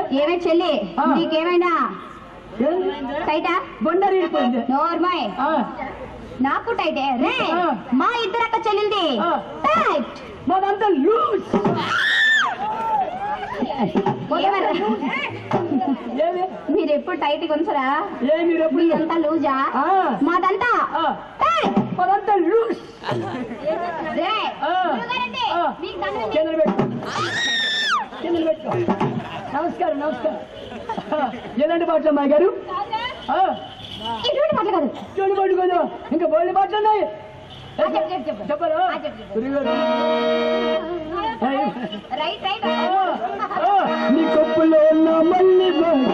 ఏమే చెల్లి ఆ. నీకేమైనా ఏంది? టైటా బొండరి ఇరిపోయింది నోర్మాయ్ ఆ, నాకు టైటే రే ఆ. మా ఇద్దరక్క చెల్లింది ఆ. టైట్ మాదంతా లూజ్ ఏమరా? ఏమి మీరు ఎప్పుడు టైట్ ఉంచరా ఏమి రేపు మీదంతా లూజా ఆ. మాదంతా ఆ. టైట్ మాదంతా లూజ్ రే ఆ. గురుగారండి, ఆ. మీకు దండం పెట్టి- కిందలు పెట్టు కిందలు పెట్టు నమస్కారం నమస్కారం ఆ, ఎలాంటి పాటలు మా గారు ఆ, ఇటువంటి మాటలు కాదు చూడు పట్టుకోదు ఇంకా బోల్డ్ పాటలు ఉన్నాయి ఆ, చెప్పు, చెప్పు, చెప్పు. చెప్పరా ఆ, చెప్పు, చెప్పు. గురుగారు. రైట్ రైట్ ఆ, ఆ, నీ కప్పులో ఉన్న మల్లి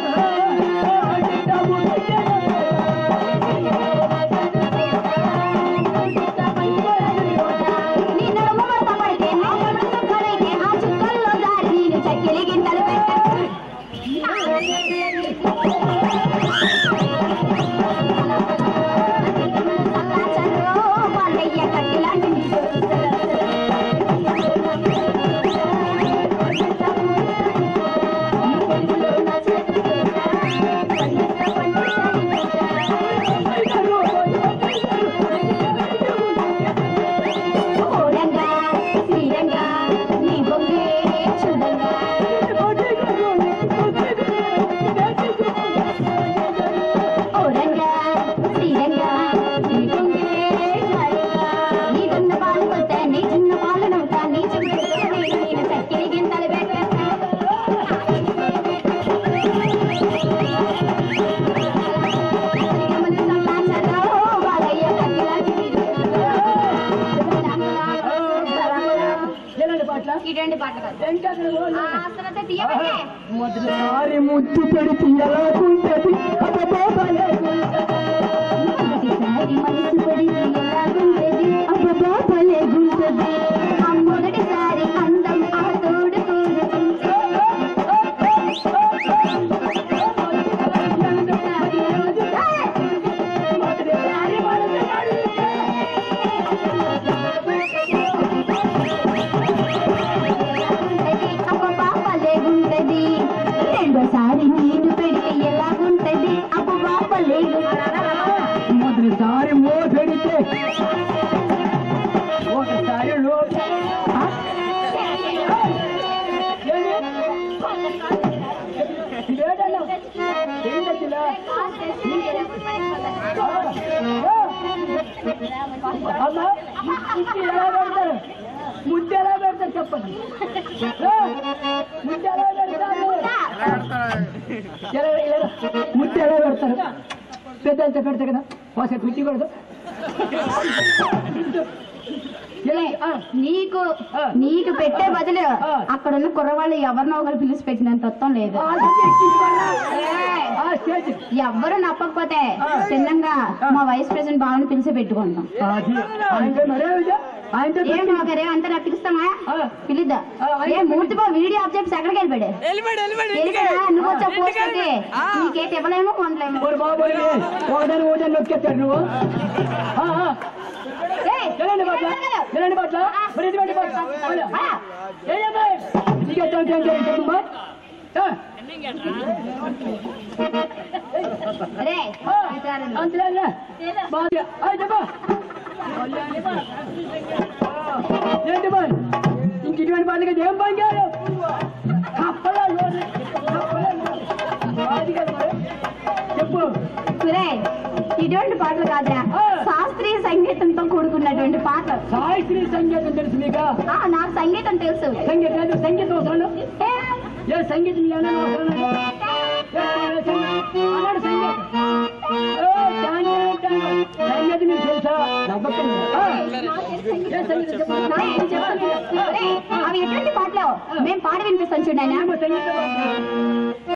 నీ నడుము మడత పడితే, ఆ నడుము సుక్కలైతే, ఆ చుక్కల్లో దారి నీళ్ళు చక్కెలి గింతలు పెట్టకు. సమాచారం వాళ్ళయ్య కట్టిలాంటి నీ ఓరంగా, శ్రీరంగా, నీ బొంగే చూడంగా. ఓరంగా, శ్రీరంగా, నీ బొంగే చూడంగా. నీ గున్న పాలు కొట్ట, నీ చిన్న పాలు నవ్వుతా, నీ చెంగు నేను చక్కెలి గింతలు పెట్టేస్తా. గమని సమాచారం వాళ్ళయ్య కట్టిలాంటి ఎలాంటి పాటల ఇటువంటి పాటలు కాదు. ఇంకా అక్కడ పోనీ. ఆ అసలు తీయబట్టే మొదటిసారి ముద్దు పెడితే ఎలాగుంటది అబ్బబ్బోబలే. మొదటిసారి మనసు పడితే ఎలాగుంటది అబ్బబ్బా భలేగుంటది ఆ మొదటిసారి అందం ఆ తోడు తోడుకుంటే మొదటిసారి మనసు పడితే అబ్బబ్బా భలేగుంటది రెండోసారి నీరు పెడితే ఎలాగుంటది అబ్బబ్బా భలేగుంటది మొదటిసారి మో పెడితే ఒకసారి లో అమ్మా ముద్దు ఎలా పెడతారు ముద్దు ఎలా పెడతారు చెప్పండి ఏ? ముద్దు ఎలా పెడతారు ఎలా- ఎలా- ముద్దు ఎలా పెడతారు పెద్ద అంత పెడతారు కదా ఒకసారి కుర్చీ కొడదు ఎలా ఆ, నీకు ఆ. నీకు పెట్టే బదులు ఆ. అక్కడ ఉన్న కుర్రవాళ్ళు ఎవరినో ఒకరు పిలిచి పెట్టినంత తత్వం లేదు ఆ స్టేజ్ ఎక్కించుకోవాలా? ఏయ్, ఆ స్టేజ్ ఎవ్వరు నప్పకపోతే ఆ. చిన్నంగా ఆ. మా వైస్ ప్రెసిడెంట్ బావని పిలిచి పెట్టుకుంటాం అది ఆయనతో మరే విజయ ఆయనతో ఏం బాగారే అంతా నాకు పిలుస్తామా ఆ. పిలుద్దా ఆ, ఆయన ఏ మూర్తి బావ వీడియో ఆఫ్ చెప్పి ఎక్కడికి వెళ్ళిపోయాడు వెళ్ళిపోయాడు వెళ్ళిపోయాడు వెళ్ళిపోయా నువ్వు వచ్చా పోస్ట్ అయితే ఆ. నీకేటి ఇవ్వలేము కొనలేము ఓరి బాబు ఒకదాని ఒకదాని నొక్కేస్తాడు నువ్వు ఆ, ఆ. ఏయ్, ఎలాంటి పట్ల ఎలాంటి పట్ల మరి ఎటువంటి పట్ల ఆ. ఏయమ్మా నీకు ఎట్లా అంటే ఏంటి? చెప్పమ్మా ఆ, రే ఆ, విచారణ. అంతేనా బాగా ఆ, చెప్పా ఏంటి బాయ్ ఇంక ఇటువంటి వాళ్ళకి ఏం బంగారు కప్పలా లోన్ కప్పలా లోన్. అది కాదు మరి. చెప్పు రే ఇటువంటి పాటలు కాదురా ఆ. శాస్త్రీయ సంగీతంతో కూడుకున్నటువంటి పాటలు సాయిశ్రీ సంగీతం తెలుసు మీకా ఆ నాకు సంగీతం తెలుసు సంగీతం లేదు సంగీతం అవసరం ఏ, ఏ సంగీతం మీ అన్న అవసరం లేదు. ఏ, ఏ సంగీతం? అన్నాడు సంగీతం ఏ, సంగీతం. సంగీతం మీకు తెలుసా నవ్వకండి. ఆ, ఏ సంగీతం చెప్పండి. నాకేం చెప్తున్నాడు? రే, అవి ఎటువంటి పాటలు మేము పాడి వినిపిస్తాం చూడండి ఏమో సంగీతం